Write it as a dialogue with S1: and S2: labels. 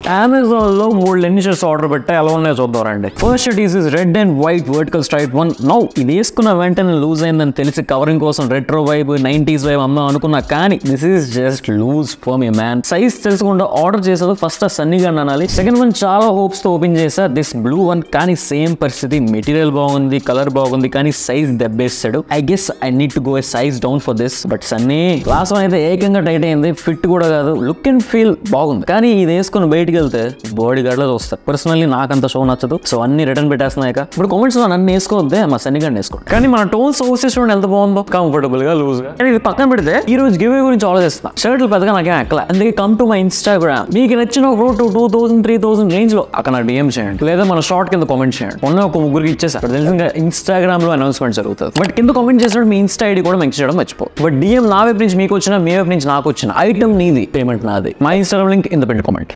S1: Amazon లో మూడు లెన్ని shirts order పెట్టా ఎలా ఉన్నాయో చూద్దాం రండి first shirt is is red and white vertical stripe one now ఇది వేసుకున్న వెంటనే లూజ్ అయిందని తెలిసి కవరింగ్ కోసం రెట్రో వైబ్ నైన్టీస్ వైబ్ అమ్మాం అనుకున్నా కానీ this is just loose for me man size తెలుసుకుండా ఆర్డర్ చేసేది ఫస్ట్ ఆ సన్నీగా అనాలి సెకండ్ వన్ చాలా హోప్స్ తో ఓపెన్ చేసా దిస్ బ్లూ వన్ కానీ సేమ్ పరిస్థితి మెటీరియల్ బాగుంది కలర్ బాగుంది కానీ సైజ్ దెబ్బేస్తాడు I guess I need to go a size down for this but Sunny class one అయితే ఏకంగా టైట్ అయింది ఫిట్ కూడా కాదు లుక్ అండ్ ఫీల్ బాగుంది కానీ ఇది వేసుకుని బయటికి వెళ్తే బాడీ గార్డ్ లో చూస్తారు పర్సనల్లీ నాకు అంత షో నచ్చదు సో అన్ని రిటర్న్ పెట్టేస్తున్నాయి ఇప్పుడు కామెంట్స్ లో నన్ను వేసుకోవద్దే మా సన్ని గారిని వేసుకోండి కానీ మన టోన్ సోర్సెస్ చూడండి ఎంత బాగుందో కంఫర్టబుల్ గా లూజ్ గా కానీ ఇది పక్కన పెడితే ఈ రోజు గివ్ గురించి ఆలోచిస్తున్నా షర్ట్లు పెద్దగా నాకేం ఎక్కల అందుకే కమ్ టు మై ఇన్స్టాగ్రామ్ మీకు నచ్చిన ఒక two two thousand three thousand range లో అక్కడ నాకు డిఎం చేయండి లేదా మన షార్ట్ కింద కామెంట్ చేయండి ఉన్న ఒక ముగ్గురికి ఇచ్చేసా ఇక్కడ తెలిసిన ఇన్స్టాగ్రామ్ లో అనౌన్స్మెంట్ జరుగుతుంది బట్ కింద కామెంట్ చేసినప్పుడు మీ ఇన్స్టా ఐడి కూడా మెన్షన్ చేయడం మర్చిపో బట్ డిఎం నా వైపు నుంచి మీకు వచ్చిన మీ వైపు నుంచి నాకు వచ్చిన ఐటమ్ నీది పేమెంట్ నాది మా ఇన్స్టాగ్రామ్ లింక్ ఇంత పెట్టి కామెంట్